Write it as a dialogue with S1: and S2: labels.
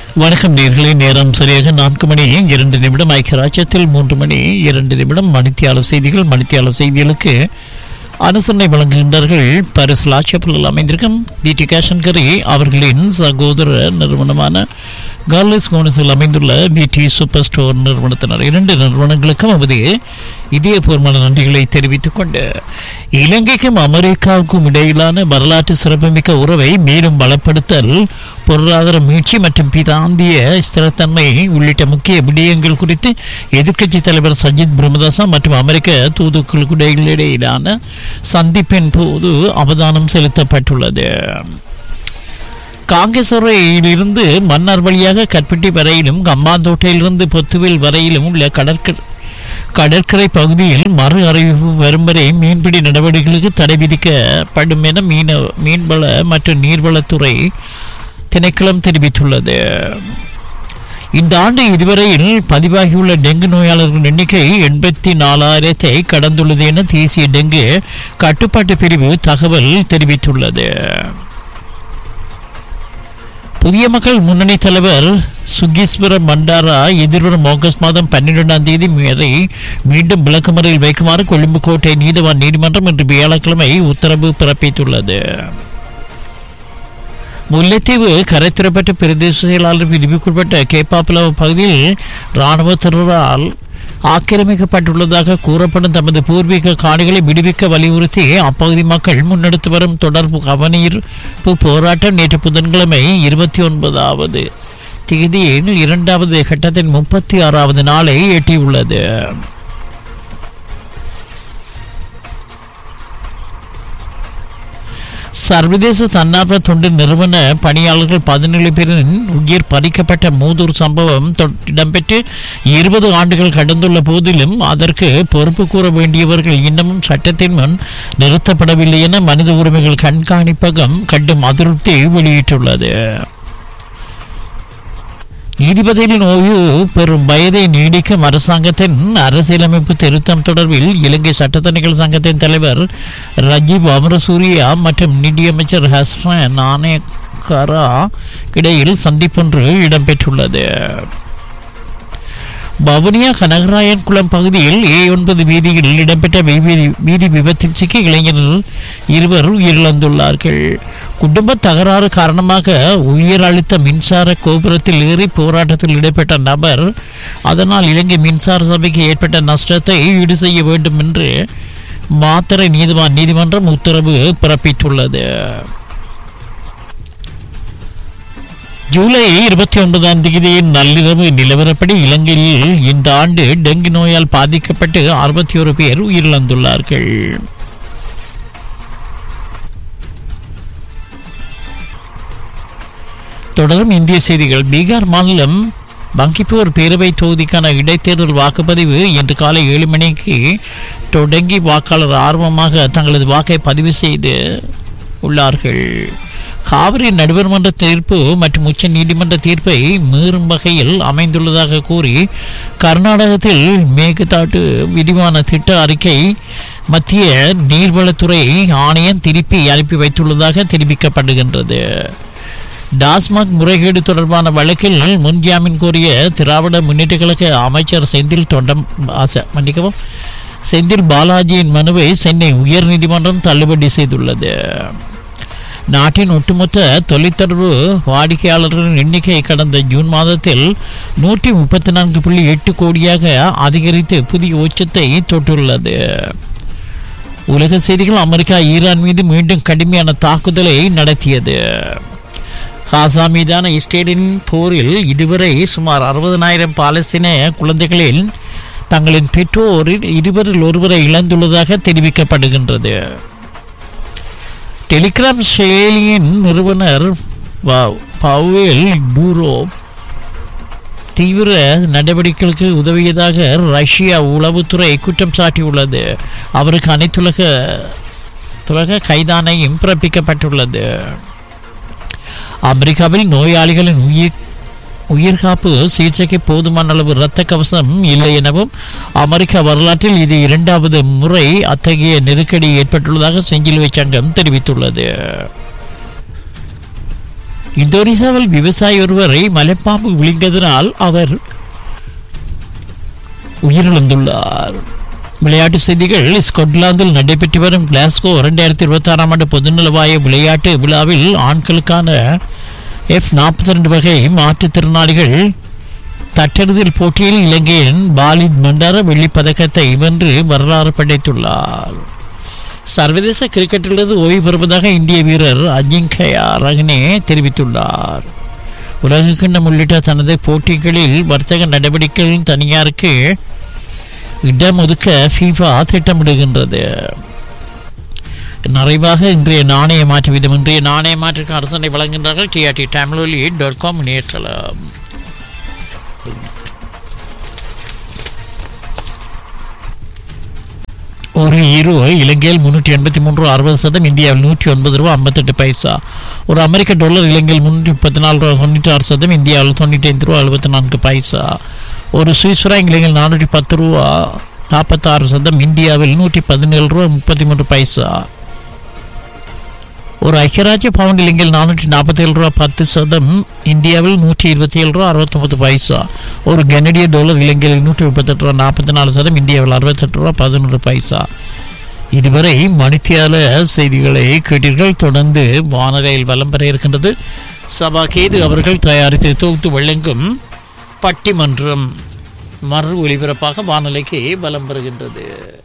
S1: வணக்கம் நேர்களே நேரம் சரியாக நான்கு மணி இரண்டு நிமிடம் ஐக்கிய ராஜ்யத்தில் மூன்று மணி இரண்டு நிமிடம் மணித்தியாளர் செய்திகள் மணித்தியாளர் செய்திகளுக்கு அனுசரணை வழங்குகின்றார்கள் பாரிஸ் லாட்சப்பில் அமைந்திருக்கும் டிடி கேஷன்கரி அவர்களின் சகோதர நிறுவனமான கார்லஸ் கோனஸில் அமைந்துள்ள பிடி சூப்பர் ஸ்டோர் நிறுவனத்தினர் இரண்டு நிறுவனங்களுக்கும் அவது இதயபூர்வமான நன்றிகளை தெரிவித்துக் கொண்டு இலங்கைக்கும் அமெரிக்காவுக்கும் இடையிலான வரலாற்று சிறப்புமிக்க உறவை மேலும் பலப்படுத்தல் பொருளாதார மீட்சி மற்றும் பிராந்திய ஸ்திரத்தன்மை உள்ளிட்ட முக்கிய விடயங்கள் குறித்து எதிர்க்கட்சி தலைவர் சஜித் பிரேமதாசா மற்றும் அமெரிக்க தூதுக்குழுக்கு இடையிலான சந்திப்பின் போது அவதானம் செலுத்தப்பட்டுள்ளது காங்கேசரையிலிருந்து மன்னார் வழியாக கற்பிட்டி வரையிலும் கம்பாந்தோட்டையிலிருந்து பொத்துவில் வரையிலும் உள்ள கடற்கரை கடற்கரை பகுதியில் மறு அறிவிப்பு வரும் வரை மீன்பிடி நடவடிக்கைகளுக்கு தடை விதிக்கப்படும் என மீன மீன்வள மற்றும் நீர்வளத்துறை திணைக்களம் தெரிவித்துள்ளது இந்த ஆண்டு இதுவரையில் பதிவாகியுள்ள டெங்கு நோயாளர்கள் எண்ணிக்கை எண்பத்தி நாலாயிரத்தை கடந்துள்ளது என தேசிய டெங்கு கட்டுப்பாட்டு பிரிவு தகவல் தெரிவித்துள்ளது புதிய மக்கள் முன்னணி தலைவர் சுகீஸ்வர மண்டாரா எதிர்வரும் ஆகஸ்ட் மாதம் பன்னிரெண்டாம் தேதி வரை மீண்டும் விளக்குமறையில் வைக்குமாறு கொழும்பு கோட்டை நீதிவான் நீதிமன்றம் இன்று வியாழக்கிழமை உத்தரவு பிறப்பித்துள்ளது முல்லைத்தீவு கரைத்துறைப்பட்ட பிரதேச செயலாளர் பிரிவுக்குட்பட்ட கேப்பாப்புலவ பகுதியில் இராணுவத்தினரால் ஆக்கிரமிக்கப்பட்டுள்ளதாக கூறப்படும் தமது பூர்வீக காணிகளை விடுவிக்க வலியுறுத்தி அப்பகுதி மக்கள் முன்னெடுத்து வரும் தொடர்பு கவனீர்ப்பு போராட்டம் நேற்று புதன்கிழமை இருபத்தி ஒன்பதாவது தேதியின் இரண்டாவது கட்டத்தின் முப்பத்தி ஆறாவது நாளை எட்டியுள்ளது சர்வதேச தன்னார்வ தொண்டு நிறுவன பணியாளர்கள் பதினேழு பேரின் உயிர் பறிக்கப்பட்ட மூதூர் சம்பவம் தொ- இடம்பெற்று இருபது ஆண்டுகள் கடந்துள்ள போதிலும் அதற்கு பொறுப்பு கூற வேண்டியவர்கள் இன்னமும் சட்டத்தின் முன் நிறுத்தப்படவில்லை என மனித உரிமைகள் கண்காணிப்பகம் கடும் அதிருப்தி வெளியிட்டுள்ளது நீதிபதிகளின் ஓய்வு பெறும் வயதை நீடிக்கும் அரசாங்கத்தின் அரசியலமைப்பு திருத்தம் தொடர்பில் இலங்கை சட்டத்தணிகள் சங்கத்தின் தலைவர் ரஜீவ் அமரசூரியா மற்றும் நிதியமைச்சர் ஹஸ்ரன் நாணயக்காரா இடையில் சந்திப்பொன்று இடம்பெற்றுள்ளது வவுனியா கனகராயன் குளம் பகுதியில் ஏ ஒன்பது வீதியில் இடம்பெற்ற வீதி வீதி விபத்தில் சிக்கி இளைஞர்கள் இருவர் உயிரிழந்துள்ளார்கள் குடும்ப தகராறு காரணமாக உயர் அழுத்த மின்சார கோபுரத்தில் ஏறி போராட்டத்தில் ஈடுபட்ட நபர் அதனால் இலங்கை மின்சார சபைக்கு ஏற்பட்ட நஷ்டத்தை ஈடு செய்ய வேண்டும் என்று மாத்தறை நீதிவான் நீதிமன்றம் உத்தரவு பிறப்பித்துள்ளது ஜூலை இருபத்தி ஒன்பதாம் தேதி நள்ளிரவு நிலவரப்படி இலங்கையில் இந்த ஆண்டு டெங்கு நோயால் பாதிக்கப்பட்டு அறுபத்தி ஒரு பேர் உயிரிழந்துள்ளார்கள் தொடரும் இந்திய செய்திகள் பீகார் மாநிலம் பங்கிப்பூர் பேரவை தொகுதிக்கான இடைத்தேர்தல் வாக்குப்பதிவு இன்று காலை ஏழு மணிக்கு தொடங்கி வாக்காளர் ஆர்வமாக தங்களது வாக்கை பதிவு செய்து உள்ளார்கள் காவிரி நடுவர்மன்ற தீர்ப்பு மற்றும் உச்ச நீதிமன்ற தீர்ப்பை மீறும் வகையில் அமைந்துள்ளதாக கூறி கர்நாடகத்தில் மேகதாட்டு விரிவான திட்ட அறிக்கை மத்திய நீர்வளத்துறை ஆணையம் திருப்பி அனுப்பி வைத்துள்ளதாக தெரிவிக்கப்படுகின்றது டாஸ்மாக் முறைகேடு தொடர்பான வழக்கில் முன்ஜாமீன் கோரிய திராவிட முன்னேற்ற கழக அமைச்சர் செந்தில் தொண்டம் ஆச- மன்னிக்கவும் செந்தில் பாலாஜியின் மனுவை சென்னை உயர்நீதிமன்றம் தள்ளுபடி செய்துள்ளது நாட்டின் ஒட்டுமொத்த தொலைத்தொடர்பு வாடிக்கையாளர்களின் எண்ணிக்கை கடந்த ஜூன் மாதத்தில் நூற்றி முப்பத்தி நான்கு புள்ளி எட்டு கோடியாக அதிகரித்து புதிய உச்சத்தை தொட்டுள்ளது உலக செய்திகள் அமெரிக்கா ஈரான் மீது மீண்டும் கடுமையான தாக்குதலை நடத்தியது காசா மீதான இஸ்ரேலின் போரில் இதுவரை சுமார் அறுபதனாயிரம் பாலஸ்தீன குழந்தைகளில் தங்களின் பெற்றோரில் இருவரில் ஒருவரை இழந்துள்ளதாக தெரிவிக்கப்படுகின்றது டெலிகிராம் செயலியின் நிறுவனர் வ- பவேல் டூரோ தீவிர நடவடிக்கைகளுக்கு உதவியதாக ரஷ்யா உளவுத்துறை குற்றம் சாட்டியுள்ளது அவருக்கு அனைத்துலக துலக கைதானையும் பிறப்பிக்கப்பட்டுள்ளது அமெரிக்காவில் நோயாளிகளின் உயிர் உயிர்காப்பு சிகிச்சைக்கு போதுமான அளவு இரத்த கவசம் இல்லை எனவும் அமெரிக்க வரலாற்றில் இது இரண்டாவது முறை அத்தகைய நெருக்கடி ஏற்பட்டுள்ளதாக செஞ்சிலுவை சங்கம் தெரிவித்துள்ளது இந்தோனேசியாவில் விவசாயி ஒருவரை மலைப்பாம்பு விழுங்கியதனால் அவர் உயிரிழந்துள்ளார் விளையாட்டு செய்திகள் ஸ்கொட்லாந்தில் நடைபெற்று வரும் கிளாஸ்கோ இரண்டாயிரத்தி இருபத்தி ஆறாம் ஆண்டு பொதுநலவாய விளையாட்டு விழாவில் ஆண்களுக்கான எஃப் நாற்பத்தி ரெண்டு வகை மாற்றுத்திறனாளிகள் தட்டெறிதல் போட்டியில் இலங்கையின் பாலித் மண்டார வெள்ளிப் பதக்கத்தை வென்று வரலாறு படைத்துள்ளார் சர்வதேச கிரிக்கெட்டிலிருந்து ஓய்வு பெறுவதாக இந்திய வீரர் அஜிங்கயா ரஹ்னே தெரிவித்துள்ளார் உலக கிண்ணம் உள்ளிட்ட தனது போட்டிகளில் வர்த்தக நடவடிக்கைகளின் தனியாருக்கு இடம் ஒதுக்க ஃபீஃபா திட்டமிடுகின்றது நிறைவாக இன்றைய நாணய மாற்று வீதம் இன்றைய நாணய மாற்றுக்கு அரசனை வழங்குகின்றார்கள் டிஆர்டி தமிழொலி டாட் காம் இணையதளம் ஒரு ஹீரோ இலங்கையில் முன்னூற்றி எண்பத்தி மூன்று ரூபா அறுபது சதம் இந்தியாவில் நூற்றி ஒன்பது ரூபா ஐம்பத்தெட்டு பைசா ஒரு அமெரிக்க டாலர் இலங்கையில் முன்னூற்றி முப்பத்தி நாலு ரூபா தொண்ணூற்றி ஆறு சதம் இந்தியாவில் தொண்ணூற்றி ஐந்து ரூபா எழுபத்தி நான்கு பைசா ஒரு சுவிஸ் ஃப்ராங்க் இலங்கையில் நானூற்றி பத்து ரூபா நாற்பத்தாறு சதம் இந்தியாவில் நூற்றி பதினேழு ரூபா முப்பத்தி மூன்று பைசா ஒரு ஐக்கியராஜ்ய பவுண்ட் இலங்கையில் நானூற்றி நாற்பத்தேழு ரூபா பத்து சதம் இந்தியாவில் நூற்றி இருபத்தி ஏழு ரூபா அறுபத்தொம்பது பைசா ஒரு கனடிய டாலர் இலங்கையில் நூற்றி முப்பத்தெட்டு ரூபா நாற்பத்தி நாலு சதம் இந்தியாவில் அறுபத்தெட்டு ரூபா பதினொன்று பைசா இதுவரை மணித்தியால செய்திகளை கேட்டீர்கள் தொடர்ந்து வானொலியில் வலம் பெற இருக்கின்றது சபா கேது அவர்கள் தயாரித்து தொகுத்து வழங்கும் பட்டிமன்றம் மறு ஒலிபரப்பாக வானொலிக்கு வலம் பெறுகின்றது